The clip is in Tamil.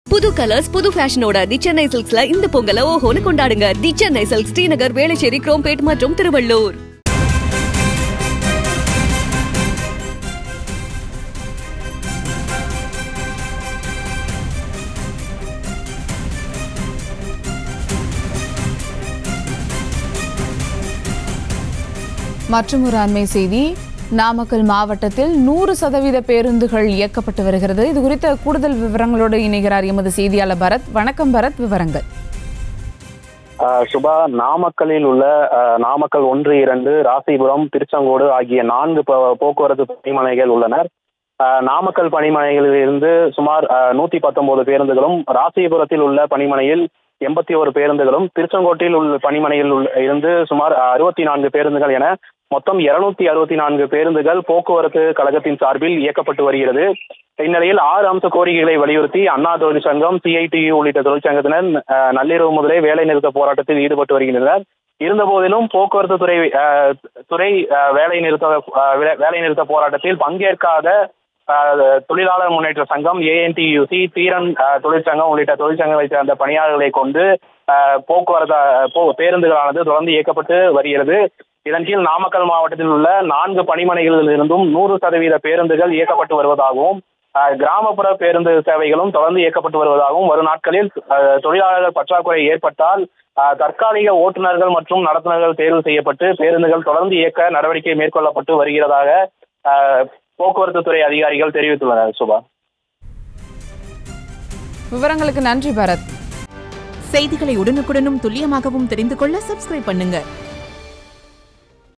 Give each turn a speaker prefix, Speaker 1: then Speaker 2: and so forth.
Speaker 1: புது கலர்ஸ் புது ஃபேஷனோட தி சென்னை சில்க்ஸ்ல இந்த பொங்கலை ஓஹோன்னு கொண்டாடுங்க தி சென்னை சில்க்ஸ் ஸ்ரீநகர் வேளச்சேரி குரோம்பேட் மற்றும் திருவள்ளூர்
Speaker 2: மற்றும் ஒரு அண்மை செய்தி நாமக்கல் மாவட்டத்தில் நூறு சதவீத பேருந்துகள் இயக்கப்பட்டு வருகிறது இது குறித்த கூடுதல் விவரங்களோடு இணைகிறார் எமது செய்தியாளர் பரத் வணக்கம் பரத் விவரங்கள்
Speaker 3: ஆஹ் சுபா நாமக்கல்லில் உள்ள ஆஹ் நாமக்கல் ஒன்று இரண்டு ராசிபுரம் திருச்செங்கோடு ஆகிய நான்கு ப- போக்குவரத்து பணிமனைகள் உள்ளனர் ஆஹ் நாமக்கல் பணிமனைகளில் இருந்து சுமார் நூத்தி பத்தொன்பது பேருந்துகளும் ராசிபுரத்தில் உள்ள பணிமனையில் எண்பத்தி ஒரு பேருந்துகளும் திருச்செங்கோட்டில் உள்ள பணிமனையில் உள்ள இருந்து சுமார் அறுபத்தி நான்கு பேருந்துகள் என மொத்தம் இருநூத்தி அறுபத்தி நான்கு பேருந்துகள் போக்குவரத்து கழகத்தின் சார்பில் இயக்கப்பட்டு வருகிறது இந்நிலையில் ஆறு அம்ச கோரிக்கைகளை வலியுறுத்தி அண்ணா தொழிற்சங்கம் சிஐடியு உள்ளிட்ட தொழிற்சங்கத்தினர் அஹ், நள்ளிரவு முதலே வேலை நிறுத்த போராட்டத்தில் ஈடுபட்டு வருகின்றனர் இருந்தபோதிலும் போக்குவரத்து துறை அஹ், துறை அஹ், வேலை நிறுத்த அஹ், வே- வேலை நிறுத்த போராட்டத்தில் பங்கேற்காத அஹ், தொழிலாளர் முன்னேற்ற சங்கம் ஏஎன்டியூசி தீரன் அஹ், தொழிற்சங்கம் உள்ளிட்ட தொழிற்சங்கங்களை சேர்ந்த பணியாளர்களை கொண்டு அஹ், போக்குவரத்து அஹ், போ- பேருந்துகளானது தொடர்ந்து இயக்கப்பட்டு வருகிறது இதன் கீழ் நாமக்கல் மாவட்டத்தில் உள்ள நான்கு பணிமனைகளில் இருந்தும் நூறு சதவீத பேருந்துகள் இயக்கப்பட்டு வருவதாகவும் அஹ், கிராமப்புற பேருந்து சேவைகளும் தொடர்ந்து இயக்கப்பட்டு வருவதாகவும் வரும் நாட்களில் அஹ், தொழிலாளர்கள் பற்றாக்குறை ஏற்பட்டால் அஹ், தற்காலிக ஓட்டுநர்கள் மற்றும் நடத்துனர்கள் தேர்வு செய்யப்பட்டு பேருந்துகள் தொடர்ந்து இயக்க நடவடிக்கை மேற்கொள்ளப்பட்டு வருகிறதாக அஹ், போக்குவரத்து துறை அதிகாரிகள் தெரிவித்துள்ளனர் சுபா
Speaker 2: விவரங்களுக்கு நன்றி பரத்
Speaker 4: செய்திகளை உடனுக்குடனும் துல்லியமாகவும் தெரிந்து கொள்ள சப்ஸ்கிரைப் பண்ணுங்க